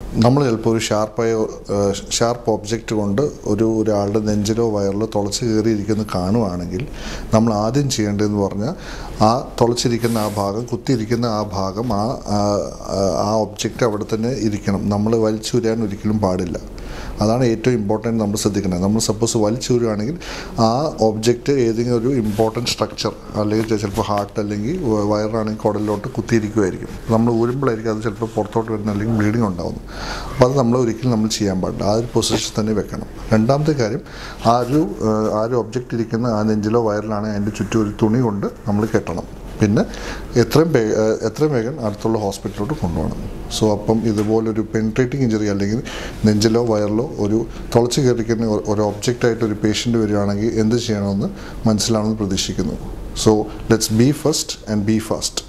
നമ്മൾ ചിലപ്പോൾ ഒരു ഷാർപ്പായ ഷാർപ്പ് ഒബ്ജക്റ്റ് കൊണ്ട് ഒരു ഒരാളുടെ നെഞ്ചിലോ വയറിലോ തുളച്ച് കയറിയിരിക്കുന്നത് കാണുവാണെങ്കിൽ നമ്മൾ ആദ്യം ചെയ്യേണ്ടതെന്ന് പറഞ്ഞാൽ ആ തുളച്ചിരിക്കുന്ന ആ ഭാഗം കുത്തിയിരിക്കുന്ന ആ ഭാഗം ആ ആ- ആ ഒബ്ജക്റ്റ് അവിടെ തന്നെ ഇരിക്കണം നമ്മൾ വലിച്ചുരാൻ ഒരിക്കലും പാടില്ല അതാണ് ഏറ്റവും ഇമ്പോർട്ടൻറ്റ് നമ്മൾ ശ്രദ്ധിക്കുന്നത് നമ്മൾ സപ്പോസ് വലിച്ചൂരുകയാണെങ്കിൽ ആ ഒബ്ജക്റ്റ് ഏതെങ്കിലും ഒരു ഇമ്പോർട്ടൻറ്റ് സ്ട്രക്ചർ അല്ലെങ്കിൽ ചെ- ചിലപ്പോൾ ഹാർട്ട് അല്ലെങ്കിൽ വ- വയറാണെങ്കിൽ കുടലിലോട്ട് കുത്തിയിരിക്കുമായിരിക്കും നമ്മൾ ഊരുമ്പോഴായിരിക്കും അത് ചിലപ്പോൾ പുറത്തോട്ട് വരുന്ന അല്ലെങ്കിൽ ബ്ലീഡിങ് ഉണ്ടാകുന്നു അപ്പോൾ അത് നമ്മൾ ഒരിക്കലും നമ്മൾ ചെയ്യാൻ പാടില്ല ആ ഒരു പൊസിഷൻ തന്നെ വെക്കണം രണ്ടാമത്തെ കാര്യം ആ ഒരു ഏഹ്, ആ ഒരു ഒബ്ജക്റ്റ് ഇരിക്കുന്ന ആ നെഞ്ചിലോ വയറിലാണെങ്കിൽ അതിൻ്റെ ചുറ്റും ഒരു തുണി കൊണ്ട് നമ്മൾ കെട്ടണം പിന്നെ എത്രയും വേ ഏഹ്, എത്രയും വേഗം അടുത്തുള്ള ഹോസ്പിറ്റലിലോട്ട് കൊണ്ടുപോകണം സോ അപ്പം ഇതുപോലൊരു പെൻട്രേറ്റിംഗ് ഇഞ്ചറി അല്ലെങ്കിൽ നെഞ്ചിലോ വയറിലോ ഒരു തുളച്ച് കയറിക്കുന്ന ഒരു- ഒരു ഒബ്ജക്റ്റായിട്ട് ഒരു പേഷ്യൻ്റ് വരികയാണെങ്കിൽ എന്ത് ചെയ്യണമെന്ന് മനസ്സിലാണെന്ന് പ്രതീക്ഷിക്കുന്നു so let's be first and be fast